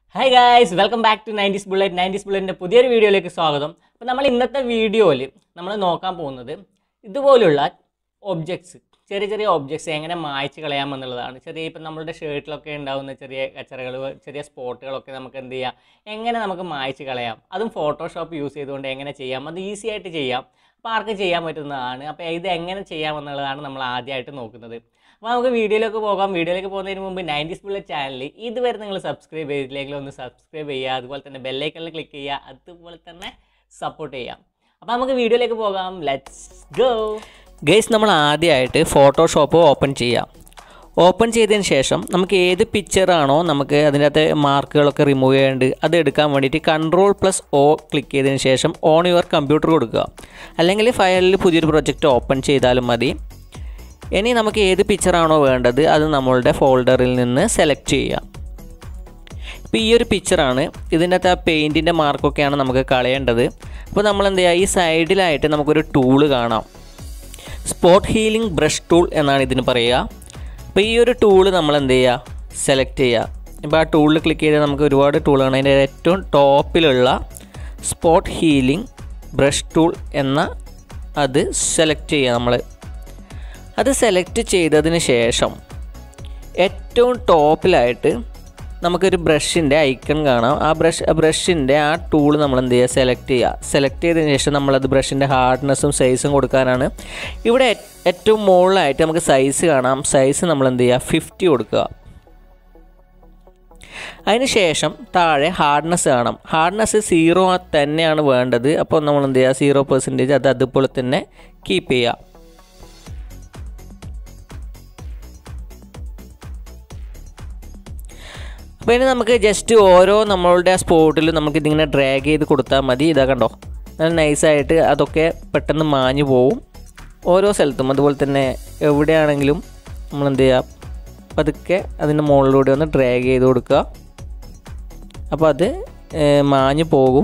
hi guys welcome back to Nineties Bullet Nineties ബുള്ളറ്റിൻ്റെ പുതിയൊരു വീഡിയോയിലേക്ക് സ്വാഗതം അപ്പോൾ നമ്മൾ ഇന്നത്തെ വീഡിയോയിൽ നമ്മൾ നോക്കാൻ പോകുന്നത് ഇതുപോലുള്ള ഒബ്ജക്ട്സ് ചെറിയ ചെറിയ ഒബ്ജക്ട്സ് എങ്ങനെ മായ്ച്ച് കളയാമെന്നുള്ളതാണ് ചെറിയ ഇപ്പം നമ്മളുടെ ഷർട്ടിലൊക്കെ ഉണ്ടാകുന്ന ചെറിയ കച്ചറകൾ ചെറിയ സ്പോട്ടുകളൊക്കെ നമുക്ക് എന്ത് ചെയ്യാം എങ്ങനെ നമുക്ക് മായ്ച്ച് കളയാം അതും ഫോട്ടോഷോപ്പ് യൂസ് ചെയ്തുകൊണ്ട് എങ്ങനെ ചെയ്യാം അത് ഈസി ആയിട്ട് ചെയ്യാം അപ്പോൾ ആർക്കും ചെയ്യാൻ പറ്റുന്നതാണ് അപ്പോൾ ഇത് എങ്ങനെ ചെയ്യാമെന്നുള്ളതാണ് നമ്മൾ ആദ്യമായിട്ട് നോക്കുന്നത് അപ്പോൾ നമുക്ക് വീഡിയോയിലേക്ക് പോകാം വീഡിയോയിലേക്ക് പോകുന്നതിന് മുമ്പ് നയൻറ്റീസ് ബുള്ളറ്റ് ചാനൽ ഇതുവരെ നിങ്ങൾ സബ്സ്ക്രൈബ് ചെയ്തില്ലെങ്കിൽ ഒന്ന് സബ്സ്ക്രൈബ് ചെയ്യുക അതുപോലെ തന്നെ ബെല്ലൈക്കണിൽ ക്ലിക്ക് ചെയ്യുക അതുപോലെ തന്നെ സപ്പോർട്ട് ചെയ്യാം അപ്പോൾ നമുക്ക് വീഡിയോയിലേക്ക് പോകാം ലെറ്റ്സ് ഗോ ഗൈസ് നമ്മൾ ആദ്യമായിട്ട് ഫോട്ടോഷോപ്പ് ഓപ്പൺ ചെയ്യാം ഓപ്പൺ ചെയ്തതിന് ശേഷം നമുക്ക് ഏത് പിക്ചറാണോ നമുക്ക് അതിനകത്ത് മാർക്കുകളൊക്കെ റിമൂവ് ചെയ്യേണ്ടത് അത് എടുക്കാൻ വേണ്ടിയിട്ട് കൺട്രോൾ പ്ലസ് ഒ ക്ലിക്ക് ചെയ്തതിന് ശേഷം ഓൺ യുവർ കമ്പ്യൂട്ടർ കൊടുക്കുക അല്ലെങ്കിൽ ഫയലിൽ പുതിയൊരു പ്രൊജക്റ്റ് ഓപ്പൺ ചെയ്താലും മതി ഇനി നമുക്ക് ഏത് പിക്ചറാണോ വേണ്ടത് അത് നമ്മളുടെ ഫോൾഡറിൽ നിന്ന് സെലക്ട് ചെയ്യാം ഇപ്പോൾ ഈ ഒരു പിക്ചറാണ് ഇതിൻ്റെ അകത്ത് ആ പെയിൻറ്റിൻ്റെ മാർക്കൊക്കെയാണ് നമുക്ക് കളയേണ്ടത് അപ്പോൾ നമ്മൾ എന്ത് ചെയ്യുക ഈ സൈഡിലായിട്ട് നമുക്കൊരു ടൂള് കാണാം സ്പോട്ട് ഹീലിംഗ് ബ്രഷ് ടൂൾ എന്നാണ് ഇതിന് പറയുക അപ്പോൾ ഈ ഒരു ടൂള് നമ്മൾ എന്ത് ചെയ്യുക സെലക്ട് ചെയ്യുക ഇപ്പോൾ ആ ടൂളിൽ ക്ലിക്ക് ചെയ്താൽ നമുക്ക് ഒരുപാട് ടൂളാണ് അതിൻ്റെ ഏറ്റവും ടോപ്പിലുള്ള സ്പോട്ട് ഹീലിംഗ് ബ്രഷ് ടൂൾ എന്ന അത് സെലക്ട് ചെയ്യുക നമ്മൾ അത് സെലക്ട് ചെയ്തതിന് ശേഷം ഏറ്റവും ടോപ്പിലായിട്ട് നമുക്കൊരു ബ്രഷിൻ്റെ ഐക്കൺ കാണാം ആ ബ്രഷ് ആ ബ്രഷിൻ്റെ ആ ടൂൾ നമ്മൾ എന്ത് ചെയ്യുക സെലക്ട് ചെയ്യുക സെലക്ട് ചെയ്തതിന് ശേഷം നമ്മളത് ബ്രഷിൻ്റെ ഹാർഡ്നെസ്സും സൈസും കൊടുക്കാനാണ് ഇവിടെ ഏ- ഏറ്റവും മുകളിലായിട്ട് നമുക്ക് സൈസ് കാണാം സൈസ് നമ്മൾ എന്ത് ചെയ്യുക ഫിഫ്റ്റി കൊടുക്കുക അതിന് ശേഷം താഴെ ഹാർഡ്നെസ് കാണാം ഹാർഡ്നെസ് സീറോ തന്നെയാണ് വേണ്ടത് അപ്പോൾ നമ്മൾ എന്ത് ചെയ്യുക സീറോ പെർസെൻറ്റേജ് അത് അതുപോലെ തന്നെ കീപ്പ് ചെയ്യുക അപ്പോൾ ഇനി നമുക്ക് ജസ്റ്റ് ഓരോ നമ്മളുടെ സ്പോട്ടിൽ നമുക്ക് ഇതിങ്ങനെ ഡ്രാഗ് ചെയ്ത് കൊടുത്താൽ മതി ഇതാ കണ്ടോ നല്ല നൈസായിട്ട് അതൊക്കെ പെട്ടെന്ന് മാഞ്ഞു പോവും ഓരോ സ്ഥലത്തും അതുപോലെ തന്നെ എവിടെയാണെങ്കിലും നമ്മൾ എന്ത് ചെയ്യുക പതുക്കെ അതിൻ്റെ മുകളിലൂടെ ഒന്ന് ഡ്രാഗ് ചെയ്ത് കൊടുക്കുക അപ്പോൾ അത് ഏഹ്, മാഞ്ഞു പോകും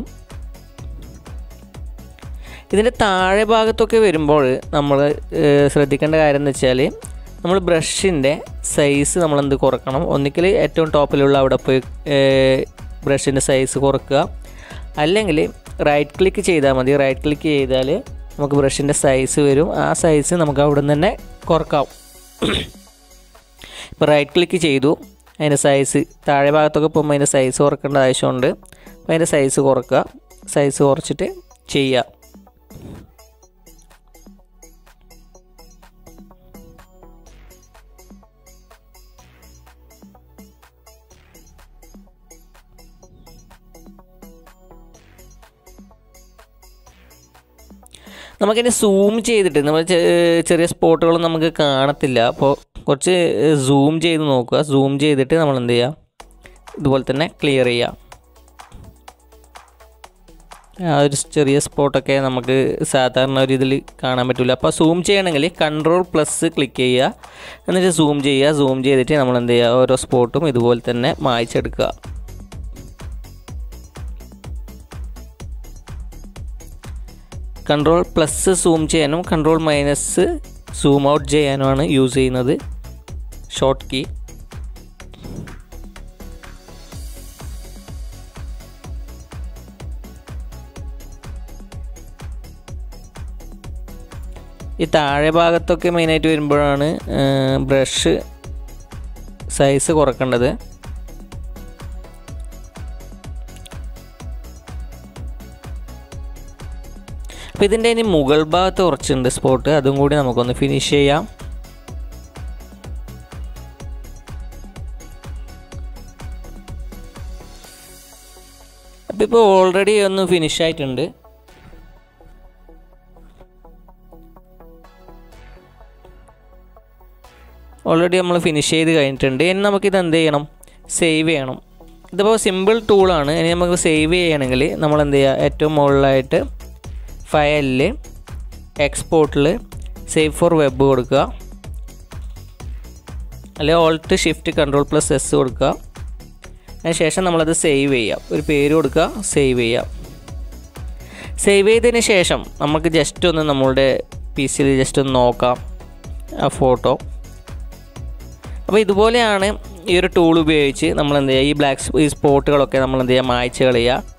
ഇതിൻ്റെ താഴെ ഭാഗത്തൊക്കെ വരുമ്പോൾ നമ്മൾ ഏഹ്, ശ്രദ്ധിക്കേണ്ട കാര്യം എന്ന് വെച്ചാൽ നമ്മൾ ബ്രഷിൻ്റെ സൈസ് നമ്മളെന്ത് കുറക്കണം ഒന്നിക്കൽ ഏറ്റവും ടോപ്പിലുള്ള അവിടെ പോയി ബ്രഷിൻ്റെ സൈസ് കുറക്കുക അല്ലെങ്കിൽ റൈറ്റ് ക്ലിക്ക് ചെയ്താൽ മതി റൈറ്റ് ക്ലിക്ക് ചെയ്താൽ നമുക്ക് ബ്രഷിൻ്റെ സൈസ് വരും ആ സൈസ് നമുക്ക് അവിടെ നിന്ന് തന്നെ കുറക്കാം ഇപ്പോൾ റൈറ്റ് ക്ലിക്ക് ചെയ്തു അതിൻ്റെ സൈസ് താഴെ ഭാഗത്തൊക്കെ പോകുമ്പോൾ അതിൻ്റെ സൈസ് കുറക്കേണ്ട ആവശ്യമുണ്ട് അപ്പോൾ അതിൻ്റെ സൈസ് കുറക്കുക സൈസ് കുറച്ചിട്ട് ചെയ്യുക നമുക്കിനി സൂം ചെയ്തിട്ട് നമ്മൾ ചെ- ചെറിയ സ്പോട്ടുകൾ നമുക്ക് കാണത്തില്ല അപ്പോൾ കുറച്ച് സൂം ചെയ്ത് നോക്കുക സൂം ചെയ്തിട്ട് നമ്മൾ എന്ത് ചെയ്യുക ഇതുപോലെ തന്നെ ക്ലിയർ ചെയ്യുക ആ ഒരു ചെറിയ സ്പോട്ടൊക്കെ നമുക്ക് സാധാരണ ഒരു ഇതിൽ കാണാൻ പറ്റില്ല അപ്പോൾ സൂം ചെയ്യണമെങ്കിൽ കൺട്രോൾ പ്ലസ് ക്ലിക്ക് ചെയ്യുക എന്നിട്ട് സൂം ചെയ്യുക സൂം ചെയ്തിട്ട് നമ്മൾ എന്ത് ചെയ്യുക ഓരോ സ്പോട്ടും ഇതുപോലെ തന്നെ മായ്ച്ചെടുക്കുക കൺട്രോൾ പ്ലസ് സൂം ചെയ്യാനും കൺട്രോൾ മൈനസ് സൂം ഔട്ട് ചെയ്യാനുമാണ് യൂസ് ചെയ്യുന്നത് ഷോർട്ട് കീ ഈ താഴെ ഭാഗത്തൊക്കെ മെയിനായിട്ട് വരുമ്പോഴാണ് ബ്രഷ് സൈസ് കുറക്കേണ്ടത് അപ്പോൾ ഇതിൻ്റെ ഇനി മുകൾ ഭാഗത്ത് കുറച്ചുണ്ട് സ്പോട്ട് അതും കൂടി നമുക്കൊന്ന് ഫിനിഷ് ചെയ്യാം അപ്പോൾ ഇപ്പോൾ ഓൾറെഡി ഒന്ന് ഫിനിഷ് ആയിട്ടുണ്ട് ഓൾറെഡി നമ്മൾ ഫിനിഷ് ചെയ്ത് കഴിഞ്ഞിട്ടുണ്ട് ഇനി നമുക്കിത് എന്ത് ചെയ്യണം സേവ് ചെയ്യണം ഇതിപ്പോൾ സിമ്പിൾ ടൂളാണ് ഇനി നമുക്ക് സേവ് ചെയ്യണമെങ്കിൽ നമ്മൾ എന്ത് ചെയ്യുക ഏറ്റവും മുകളിലായിട്ട് ഫയലിൽ എക്സ്പോർട്ടിൽ സേവ് ഫോർ വെബ് കൊടുക്കുക അല്ലെങ്കിൽ alt shift control plus S കൊടുക്കുക അതിന് ശേഷം നമ്മളത് സേവ് ചെയ്യാം ഒരു പേര് കൊടുക്കുക സേവ് ചെയ്യാം സേവ് ചെയ്തതിന് ശേഷം നമുക്ക് ജസ്റ്റ് ഒന്ന് നമ്മളുടെ പി സിയിൽ ജസ്റ്റ് ഒന്ന് നോക്കാം ആ ഫോട്ടോ അപ്പോൾ ഇതുപോലെയാണ് ഈ ഒരു ടൂൾ ഉപയോഗിച്ച് നമ്മൾ എന്ത് ചെയ്യുക ഈ ബ്ലാക്ക് ഈ സ്പോട്ടുകളൊക്കെ നമ്മൾ എന്ത് ചെയ്യുക മായ്ച്ച് കളയുക